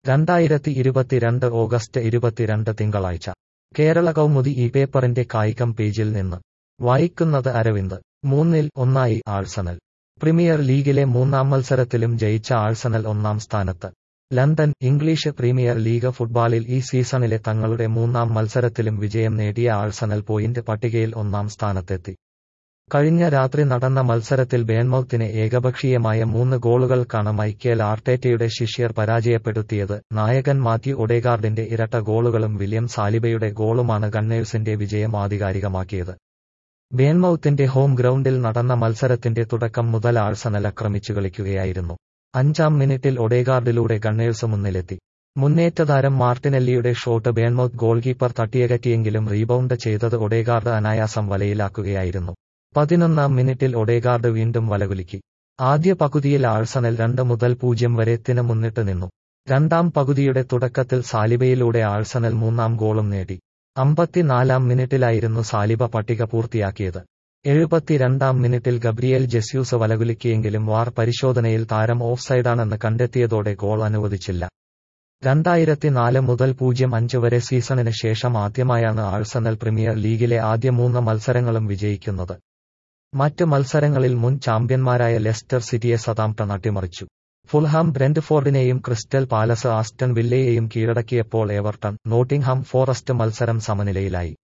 രണ്ടായിരത്തി ഇരുപത്തിരണ്ട് ഓഗസ്റ്റ് ഇരുപത്തിരണ്ട് തിങ്കളാഴ്ച കേരള കൗമുദി ഈ പേപ്പറിന്റെ കായികം പേജിൽ നിന്ന് വായിക്കുന്നത് അരവിന്ദ് മൂന്നിൽ ഒന്നായി ആഴ്സണൽ പ്രീമിയർ ലീഗിലെ മൂന്നാം മത്സരത്തിലും ജയിച്ച ആഴ്സണൽ ഒന്നാം സ്ഥാനത്ത് ലണ്ടൻ ഇംഗ്ലീഷ് പ്രീമിയർ ലീഗ് ഫുട്ബോളിൽ ഈ സീസണിലെ തങ്ങളുടെ മൂന്നാം മത്സരത്തിലും വിജയം നേടിയ ആഴ്സണൽ പോയിന്റ് പട്ടികയിൽ ഒന്നാം സ്ഥാനത്തെത്തി കഴിഞ്ഞ രാത്രി നടന്ന മത്സരത്തിൽ ബേൺമൌത്തിനെ ഏകപക്ഷീയമായ മൂന്ന് ഗോളുകൾക്കാണ് മൈക്കേൽ ആർട്ടേറ്റയുടെ ശിഷ്യർ പരാജയപ്പെടുത്തിയത് നായകൻ മാത്യു ഒഡേഗാർഡിന്റെ ഇരട്ട ഗോളുകളും വില്യം സാലിബയുടെ ഗോളുമാണ് ഗണ്ണേഴ്സിന്റെ വിജയം ആധികാരികമാക്കിയത് ബേൺമൌത്തിന്റെ ഹോം ഗ്രൗണ്ടിൽ നടന്ന മത്സരത്തിന്റെ തുടക്കം മുതൽ ആഴ്സണൽ ആക്രമിച്ചു കളിക്കുകയായിരുന്നു അഞ്ചാം മിനിറ്റിൽ ഒഡേഗാർഡിലൂടെ ഗണ്ണേഴ്സ് മുന്നിലെത്തി മുന്നേറ്റതാരം മാർട്ടിനെല്ലിയുടെ ഷോട്ട് ബേൺമൌത്ത് ഗോൾ കീപ്പർ തട്ടിയകറ്റിയെങ്കിലും റീബൌണ്ട് ചെയ്തത് ഒഡേഗാർഡ് അനായാസം വലയിലാക്കുകയായിരുന്നു പതിനൊന്നാം മിനിറ്റിൽ ഒഡേഗാർഡ് വീണ്ടും വലകുലുക്കി ആദ്യ പകുതിയിൽ ആഴ്സണൽ രണ്ട് മുതൽ പൂജ്യം വരെ ത്തിന് മുന്നിട്ട് നിന്നു രണ്ടാം പകുതിയുടെ തുടക്കത്തിൽ സാലിബയിലൂടെ ആഴ്സണൽ മൂന്നാം ഗോളും നേടി അമ്പത്തിനാലാം മിനിറ്റിലായിരുന്നു സാലിബ പട്ടിക പൂർത്തിയാക്കിയത് എഴുപത്തിരണ്ടാം മിനിറ്റിൽ ഗബ്രിയേൽ ജെസ്യൂസ് വലകുലുക്കിയെങ്കിലും വാർ പരിശോധനയിൽ താരം ഓഫ്സൈഡാണെന്ന് കണ്ടെത്തിയതോടെ ഗോൾ അനുവദിച്ചില്ല രണ്ടായിരത്തിനാല് മുതൽ പൂജ്യം അഞ്ച് വരെ സീസണിന് ശേഷം ആദ്യമായാണ് ആഴ്സണൽ പ്രീമിയർ ലീഗിലെ ആദ്യ മൂന്ന് മത്സരങ്ങളും വിജയിക്കുന്നത് മറ്റ് മത്സരങ്ങളിൽ മുൻ ചാമ്പ്യന്മാരായ ലെസ്റ്റർ സിറ്റിയെ സതാംപ്ടൺ അട്ടിമറിച്ചു ഫുൾഹാം ബ്രെൻഡ്ഫോർഡിനെയും ക്രിസ്റ്റൽ പാലസ് ആസ്റ്റൺ വില്ലയെയും കീഴടക്കിയപ്പോൾ എവർട്ടൺ നോട്ടിംഗ്ഹാം ഫോറസ്റ്റ് മത്സരം സമനിലയിലായി